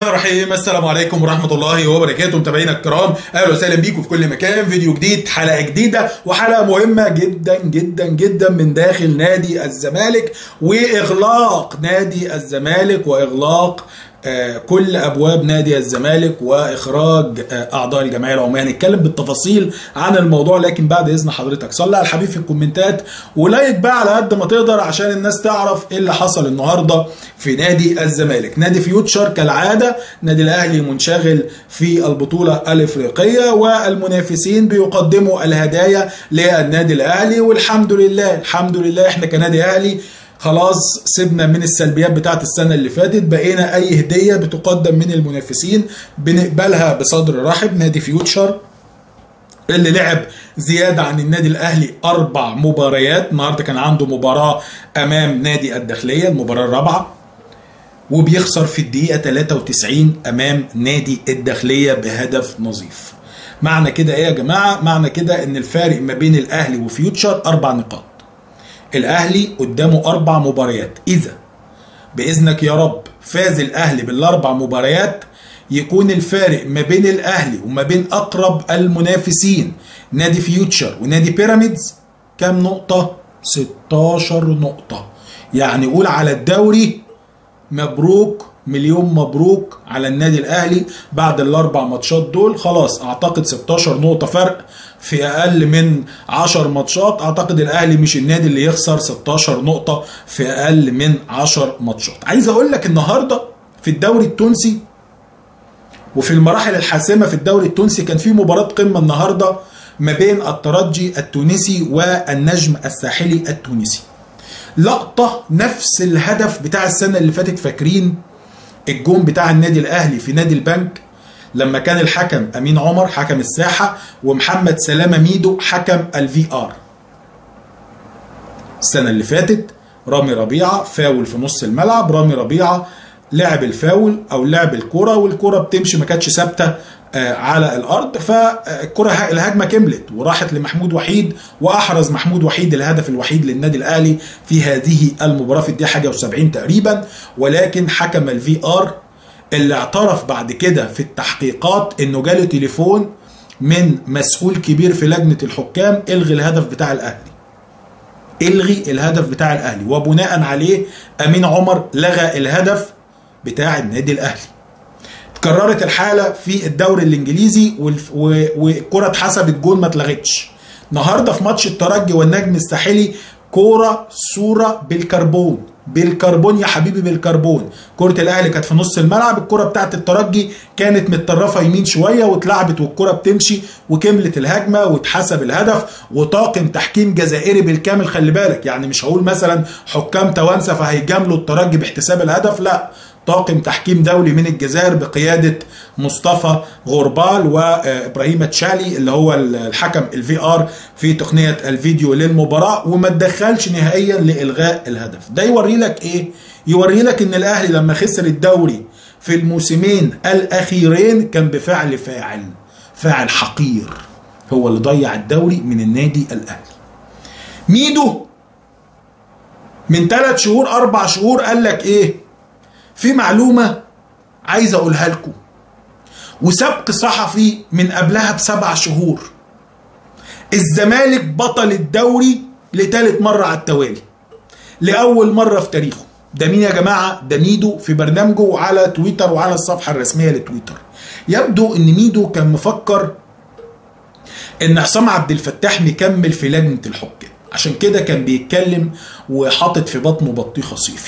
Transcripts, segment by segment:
الرحيم السلام عليكم ورحمه الله وبركاته متابعينا الكرام اهلا وسهلا بيكم في كل مكان فيديو جديد حلقه جديده وحلقه مهمه جدا جدا جدا من داخل نادي الزمالك واغلاق نادي الزمالك واغلاق آه، كل ابواب نادي الزمالك واخراج آه، اعضاء الجمعيه العموميه هنتكلم بالتفاصيل عن الموضوع لكن بعد اذن حضرتك صلي على الحبيب في الكومنتات ولايك بقى على قد ما تقدر عشان الناس تعرف ايه اللي حصل النهارده في نادي الزمالك نادي فيوتشر كالعاده نادي الاهلي منشغل في البطوله الافريقيه والمنافسين بيقدموا الهدايا للنادي الاهلي والحمد لله الحمد لله احنا كنادي اهلي خلاص سيبنا من السلبيات بتاعت السنة اللي فاتت بقينا أي هدية بتقدم من المنافسين بنقبلها بصدر رحب نادي فيوتشر اللي لعب زيادة عن النادي الأهلي أربع مباريات النهاردة كان عنده مباراة أمام نادي الداخلية المباراة الرابعة وبيخسر في الدقيقة 93 أمام نادي الداخلية بهدف نظيف معنى كده إيه يا جماعة؟ معنى كده إن الفارق ما بين الأهلي وفيوتشر أربع نقاط الاهلي قدامه اربع مباريات اذا باذنك يا رب فاز الاهلي بالاربع مباريات يكون الفارق ما بين الاهلي وما بين اقرب المنافسين نادي فيوتشر ونادي بيراميدز كام نقطه 16 نقطه يعني قول على الدوري مبروك مليون مبروك على النادي الاهلي بعد الاربع ماتشات دول خلاص اعتقد 16 نقطه فرق في اقل من 10 ماتشات اعتقد الاهلي مش النادي اللي يخسر 16 نقطه في اقل من 10 ماتشات عايز اقول لك النهارده في الدوري التونسي وفي المراحل الحاسمه في الدوري التونسي كان في مباراه قمه النهارده ما بين الترجي التونسي والنجم الساحلي التونسي لقطه نفس الهدف بتاع السنه اللي فاتت فاكرين الجون بتاع النادي الاهلي في نادي البنك لما كان الحكم امين عمر حكم الساحه ومحمد سلامه ميدو حكم الفي ار السنه اللي فاتت رامي ربيعه فاول في نص الملعب رامي ربيعه لعب الفاول او لعب الكره والكره بتمشي ما كانتش ثابته على الارض فالكره الهجمه كملت وراحت لمحمود وحيد واحرز محمود وحيد الهدف الوحيد للنادي الاهلي في هذه المباراه في الدقيقه حاجه و70 تقريبا ولكن حكم الفي ار اللي اعترف بعد كده في التحقيقات انه جاله تليفون من مسؤول كبير في لجنه الحكام الغي الهدف بتاع الاهلي الغي الهدف بتاع الاهلي وبناء عليه امين عمر لغى الهدف بتاع النادي الاهلي اتكررت الحاله في الدوري الانجليزي والكره اتحسبت جول ما اتلغتش النهارده في ماتش الترجي والنجم الساحلي كوره صوره بالكربون بالكربون يا حبيبي بالكربون كرة الاهلي كانت في نص الملعب الكرة بتاعت الترجي كانت متطرفة يمين شوية واتلعبت والكرة بتمشي وكملت الهجمة واتحسب الهدف وطاقم تحكيم جزائري بالكامل خلي بالك يعني مش هقول مثلا حكام توانسة فهيجاملوا الترجي باحتساب الهدف لا طاقم تحكيم دولي من الجزائر بقيادة مصطفى غربال وإبراهيم تشالي اللي هو الحكم الفي ار في تقنية الفيديو للمباراة وما تدخلش نهائيا لإلغاء الهدف ده يوري لك إيه؟ يوري لك إن الأهلي لما خسر الدوري في الموسمين الأخيرين كان بفعل فاعل فاعل حقير هو اللي ضيع الدوري من النادي الأهلي ميدو من ثلاث شهور أربع شهور قال لك إيه؟ في معلومة عايز أقولها لكم وسبق صحفي من قبلها بسبع شهور الزمالك بطل الدوري لتالت مرة على التوالي لأول مرة في تاريخه ده مين يا جماعة ده ميدو في برنامجه على تويتر وعلى الصفحة الرسمية لتويتر يبدو ان ميدو كان مفكر ان حسام عبد الفتاح مكمل في لجنة الحكام عشان كده كان بيتكلم وحاطط في بطنه بطيخة صيفي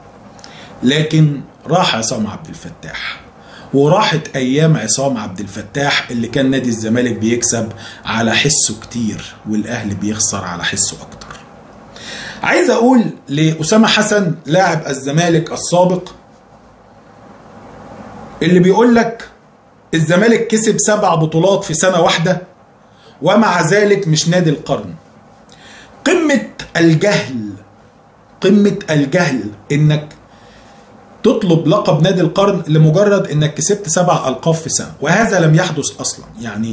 لكن راح عصام عبد الفتاح وراحت ايام عصام عبد الفتاح اللي كان نادي الزمالك بيكسب على حسه كتير والاهلي بيخسر على حسه اكتر عايز اقول لاسامه حسن لاعب الزمالك السابق اللي بيقول لك الزمالك كسب سبع بطولات في سنه واحده ومع ذلك مش نادي القرن قمه الجهل قمه الجهل انك تطلب لقب نادي القرن لمجرد انك كسبت سبع القاب في سنه وهذا لم يحدث اصلا يعني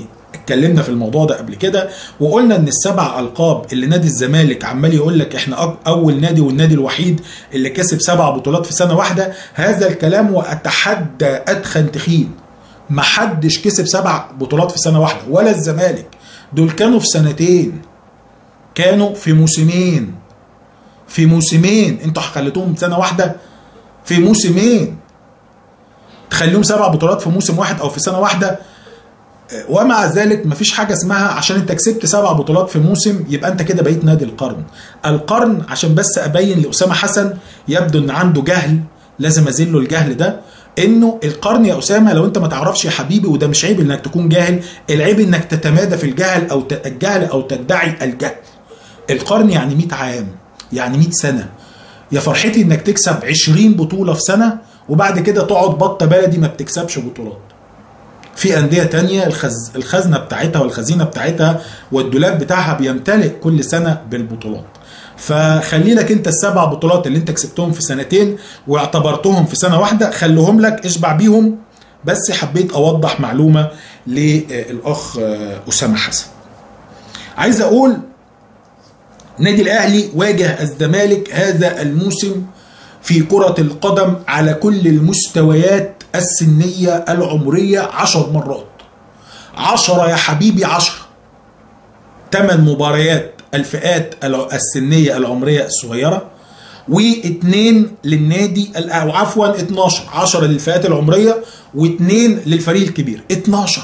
اتكلمنا في الموضوع ده قبل كده وقلنا ان السبع القاب اللي نادي الزمالك عمال يقول لك احنا أك- اول نادي والنادي الوحيد اللي كسب سبع بطولات في سنه واحده هذا الكلام واتحدى ادخن تخين محدش كسب سبع بطولات في سنه واحده ولا الزمالك دول كانوا في سنتين كانوا في موسمين في موسمين انتوا خليتوهم سنه واحده في موسمين تخليهم سبع بطولات في موسم واحد او في سنه واحده ومع ذلك مفيش حاجه اسمها عشان انت كسبت سبع بطولات في موسم يبقى انت كده بقيت نادي القرن القرن عشان بس ابين لاسامه حسن يبدو ان عنده جهل لازم ازيل له الجهل ده انه القرن يا اسامه لو انت ما تعرفش يا حبيبي وده مش عيب انك تكون جاهل العيب انك تتمادى في الجهل او ت- الجهل او تدعي الجهل القرن يعني 100 عام يعني 100 سنه يا فرحتي انك تكسب 20 بطوله في سنه وبعد كده تقعد بطه بلدي ما بتكسبش بطولات في أندية تانية الخز... الخزنة بتاعتها والخزينة بتاعتها والدولاب بتاعها بيمتلئ كل سنة بالبطولات فخلي لك انت السبع بطولات اللي انت كسبتهم في سنتين واعتبرتهم في سنة واحدة خليهم لك اشبع بيهم بس حبيت اوضح معلومة للاخ اسامة حسن عايز اقول نادي الاهلي واجه الزمالك هذا الموسم في كرة القدم على كل المستويات السنية العمرية عشر مرات عشرة يا حبيبي عشرة ثمان مباريات الفئات الع- السنية العمرية الصغيرة واثنين للنادي ال- أو عفوا 12 10 للفئات العمرية واثنين للفريق الكبير 12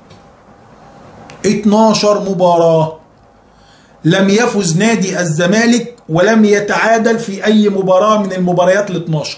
12 مباراة لم يفز نادي الزمالك ولم يتعادل في اي مباراه من المباريات ال 12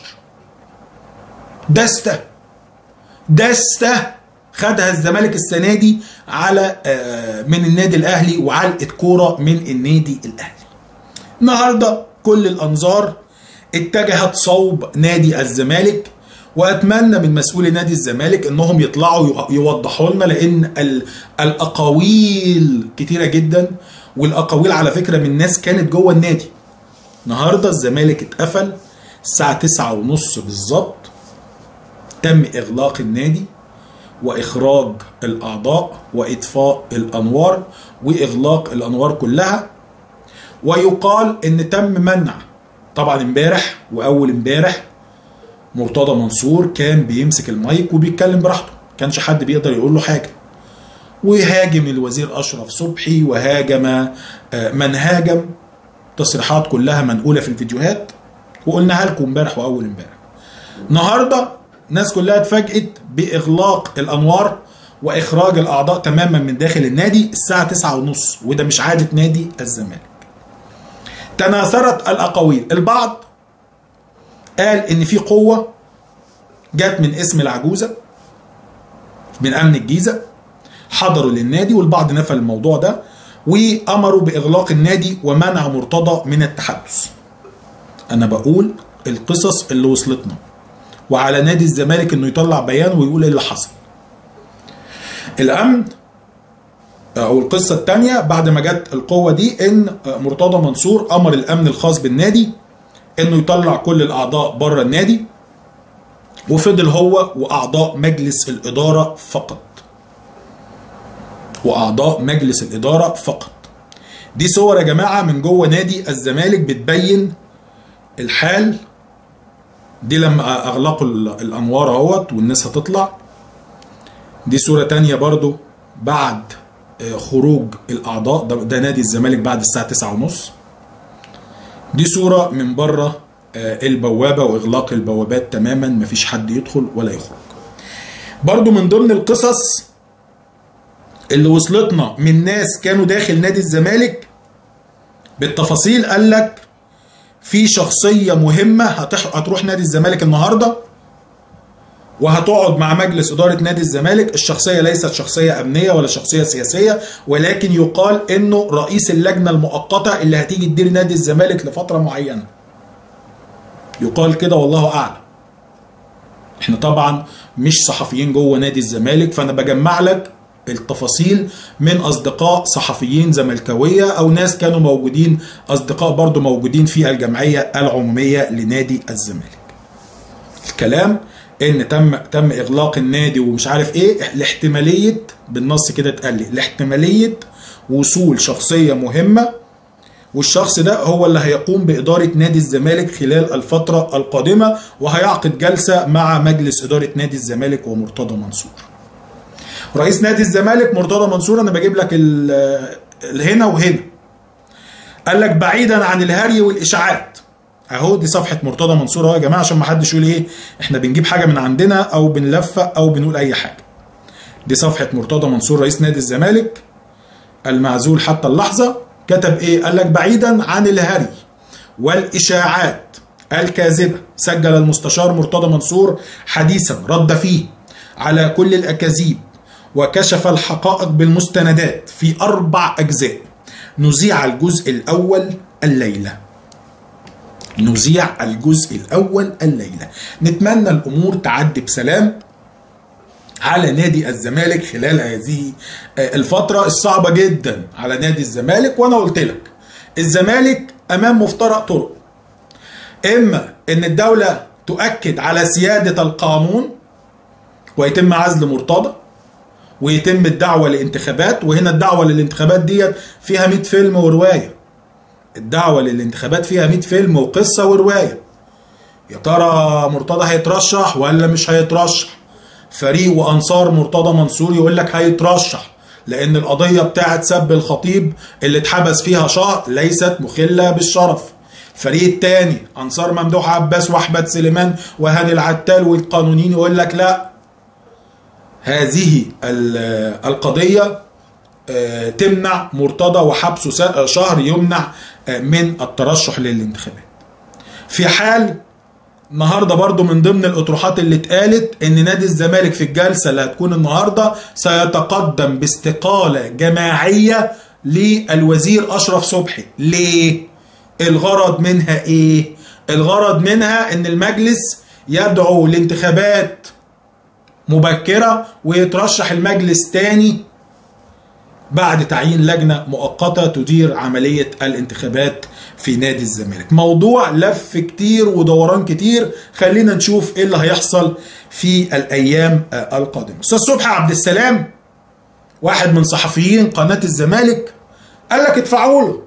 دسته دسته خدها الزمالك السنه دي على آه، من النادي الاهلي وعلقه كوره من النادي الاهلي النهارده كل الانظار اتجهت صوب نادي الزمالك واتمنى من مسؤولي نادي الزمالك انهم يطلعوا يو- يوضحوا لنا لان ال- الاقاويل كتيره جدا والاقاويل على فكره من ناس كانت جوه النادي النهارده الزمالك اتقفل الساعه تسعة ونص بالظبط تم اغلاق النادي واخراج الاعضاء واطفاء الانوار واغلاق الانوار كلها ويقال ان تم منع طبعا امبارح واول امبارح مرتضى منصور كان بيمسك المايك وبيتكلم براحته كانش حد بيقدر يقول له حاجه وهاجم الوزير اشرف صبحي وهاجم آه، من هاجم تصريحات كلها منقوله في الفيديوهات وقلناها لكم امبارح واول امبارح النهارده الناس كلها اتفاجئت باغلاق الانوار واخراج الاعضاء تماما من داخل النادي الساعه 9 ونص وده مش عاده نادي الزمالك تناثرت الاقاويل البعض قال ان في قوه جت من اسم العجوزه من امن الجيزه حضروا للنادي والبعض نفى الموضوع ده وامروا باغلاق النادي ومنع مرتضى من التحدث انا بقول القصص اللي وصلتنا وعلى نادي الزمالك انه يطلع بيان ويقول ايه اللي حصل الامن او القصه الثانيه بعد ما جت القوه دي ان مرتضى منصور امر الامن الخاص بالنادي انه يطلع كل الاعضاء بره النادي وفضل هو واعضاء مجلس الاداره فقط واعضاء مجلس الاداره فقط دي صور يا جماعه من جوه نادي الزمالك بتبين الحال دي لما اغلقوا ال- الانوار اهوت والناس هتطلع دي صوره تانية برضو بعد آه، خروج الاعضاء ده, ده نادي الزمالك بعد الساعه 9 ونص دي صوره من بره آه، البوابه واغلاق البوابات تماما مفيش حد يدخل ولا يخرج برضو من ضمن القصص اللي وصلتنا من ناس كانوا داخل نادي الزمالك بالتفاصيل قال لك في شخصية مهمة هتح... هتروح نادي الزمالك النهاردة وهتقعد مع مجلس إدارة نادي الزمالك الشخصية ليست شخصية أمنية ولا شخصية سياسية ولكن يقال إنه رئيس اللجنة المؤقتة اللي هتيجي تدير نادي الزمالك لفترة معينة يقال كده والله أعلم احنا طبعا مش صحفيين جوه نادي الزمالك فانا بجمع لك التفاصيل من اصدقاء صحفيين زملكاويه او ناس كانوا موجودين اصدقاء برضو موجودين في الجمعيه العموميه لنادي الزمالك الكلام ان تم تم اغلاق النادي ومش عارف ايه لاحتماليه بالنص كده اتقال لي لاحتماليه وصول شخصيه مهمه والشخص ده هو اللي هيقوم بإدارة نادي الزمالك خلال الفترة القادمة وهيعقد جلسة مع مجلس إدارة نادي الزمالك ومرتضى منصور رئيس نادي الزمالك مرتضى منصور أنا بجيب لك هنا وهنا قال لك بعيدا عن الهري والإشاعات اهو دي صفحه مرتضى منصور اهو يا جماعه عشان ما حدش يقول ايه احنا بنجيب حاجه من عندنا او بنلفق او بنقول اي حاجه دي صفحه مرتضى منصور رئيس نادي الزمالك المعزول حتى اللحظه كتب ايه قال لك بعيدا عن الهري والاشاعات الكاذبه سجل المستشار مرتضى منصور حديثا رد فيه على كل الاكاذيب وكشف الحقائق بالمستندات في اربع اجزاء نذيع الجزء الاول الليله نذيع الجزء الاول الليله نتمنى الامور تعدي بسلام على نادي الزمالك خلال هذه الفترة الصعبة جدا على نادي الزمالك وانا قلت لك الزمالك امام مفترق طرق اما ان الدولة تؤكد على سيادة القانون ويتم عزل مرتضى ويتم الدعوة لانتخابات وهنا الدعوة للانتخابات ديت فيها 100 فيلم ورواية الدعوة للانتخابات فيها 100 فيلم وقصة ورواية يا ترى مرتضى هيترشح ولا مش هيترشح فريق وانصار مرتضى منصور يقول لك هيترشح لان القضيه بتاعه سب الخطيب اللي اتحبس فيها شهر ليست مخله بالشرف الفريق الثاني انصار ممدوح عباس واحمد سليمان وهاني العتال والقانونيين يقول لك لا هذه القضيه تمنع مرتضى وحبسه شهر يمنع من الترشح للانتخابات في حال النهارده برضو من ضمن الاطروحات اللي اتقالت ان نادي الزمالك في الجلسه اللي هتكون النهارده سيتقدم باستقاله جماعيه للوزير اشرف صبحي ليه الغرض منها ايه الغرض منها ان المجلس يدعو لانتخابات مبكره ويترشح المجلس تاني بعد تعيين لجنه مؤقته تدير عمليه الانتخابات في نادي الزمالك موضوع لف كتير ودوران كتير خلينا نشوف ايه اللي هيحصل في الايام القادمه استاذ صبحي عبد السلام واحد من صحفيين قناه الزمالك قال لك ادفعوا له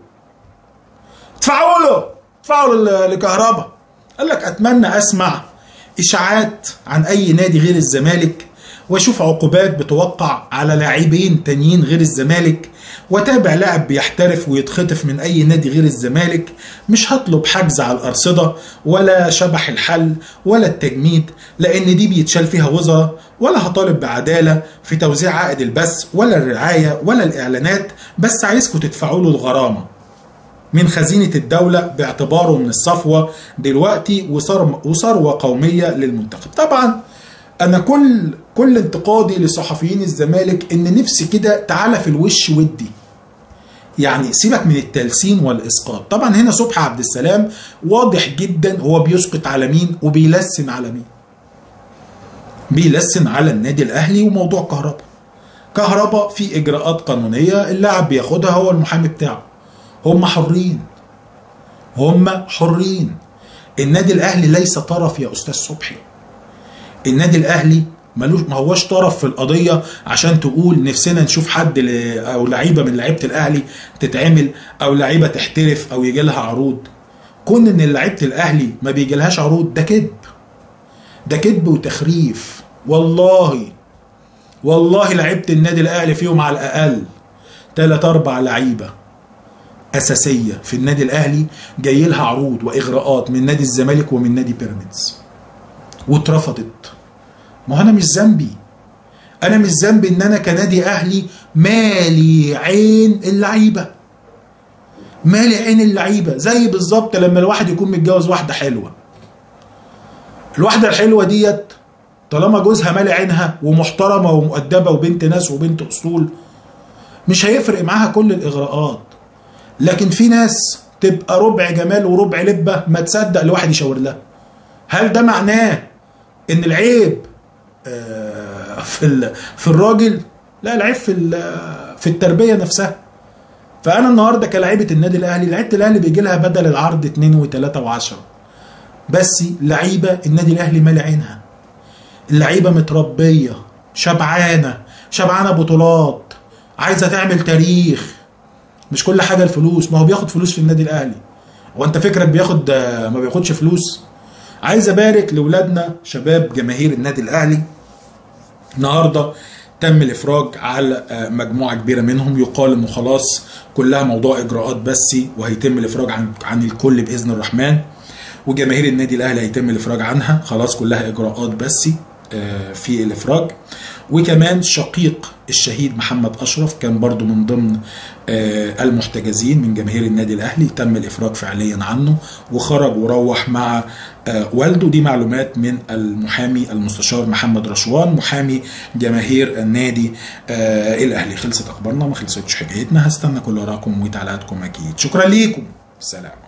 ادفعوا له ادفعوا لكهرباء قال لك اتمنى اسمع اشاعات عن اي نادي غير الزمالك واشوف عقوبات بتوقع على لاعبين تانيين غير الزمالك وتابع لاعب بيحترف ويتخطف من اي نادي غير الزمالك مش هطلب حجز على الارصده ولا شبح الحل ولا التجميد لان دي بيتشال فيها وزراء ولا هطالب بعداله في توزيع عائد البث ولا الرعايه ولا الاعلانات بس عايزكم تدفعوا له الغرامه من خزينة الدولة باعتباره من الصفوة دلوقتي وثروة قومية للمنتخب طبعا أنا كل كل انتقادي لصحفيين الزمالك ان نفسي كده تعالى في الوش ودي يعني سيبك من التلسين والاسقاط طبعا هنا صبحي عبد السلام واضح جدا هو بيسقط على مين وبيلسن على مين بيلسن على النادي الاهلي وموضوع كهرباء كهرباء في اجراءات قانونيه اللاعب بياخدها هو المحامي بتاعه هم حرين هم حرين النادي الاهلي ليس طرف يا استاذ صبحي النادي الاهلي ملوش ما هوش طرف في القضيه عشان تقول نفسنا نشوف حد ل... او لعيبه من لعيبه الاهلي تتعمل او لعيبه تحترف او يجي لها عروض كون ان لعيبه الاهلي ما بيجي لهاش عروض ده كذب ده كذب وتخريف والله والله لعيبه النادي الاهلي فيهم على الاقل ثلاث اربع لعيبه اساسيه في النادي الاهلي جاي لها عروض واغراءات من نادي الزمالك ومن نادي بيراميدز واترفضت ما هو انا مش ذنبي انا مش ذنبي ان انا كنادي اهلي مالي عين اللعيبه مالي عين اللعيبه زي بالظبط لما الواحد يكون متجوز واحده حلوه الواحده الحلوه ديت طالما جوزها مالي عينها ومحترمه ومؤدبه وبنت ناس وبنت اصول مش هيفرق معاها كل الاغراءات لكن في ناس تبقى ربع جمال وربع لبه ما تصدق الواحد يشاور لها هل ده معناه ان العيب في في الراجل لا العيب في في التربيه نفسها فانا النهارده كلاعيبه النادي الاهلي لعيبه الاهلي بيجي لها بدل العرض 2 و3 و10 بس لعيبه النادي الاهلي مالي عينها اللعيبه متربيه شبعانه شبعانه بطولات عايزه تعمل تاريخ مش كل حاجه الفلوس ما هو بياخد فلوس في النادي الاهلي هو انت فكرك بياخد ما بياخدش فلوس عايز ابارك لاولادنا شباب جماهير النادي الاهلي النهارده تم الافراج على مجموعه كبيره منهم يقال انه خلاص كلها موضوع اجراءات بسي وهيتم الافراج عن عن الكل باذن الرحمن وجماهير النادي الاهلي هيتم الافراج عنها خلاص كلها اجراءات بسي في الافراج وكمان شقيق الشهيد محمد اشرف كان برضو من ضمن المحتجزين من جماهير النادي الاهلي تم الافراج فعليا عنه وخرج وروح مع والده دي معلومات من المحامي المستشار محمد رشوان محامي جماهير النادي الاهلي خلصت اخبارنا ما خلصتش حكايتنا هستنى كل ارائكم وتعليقاتكم اكيد شكرا ليكم سلام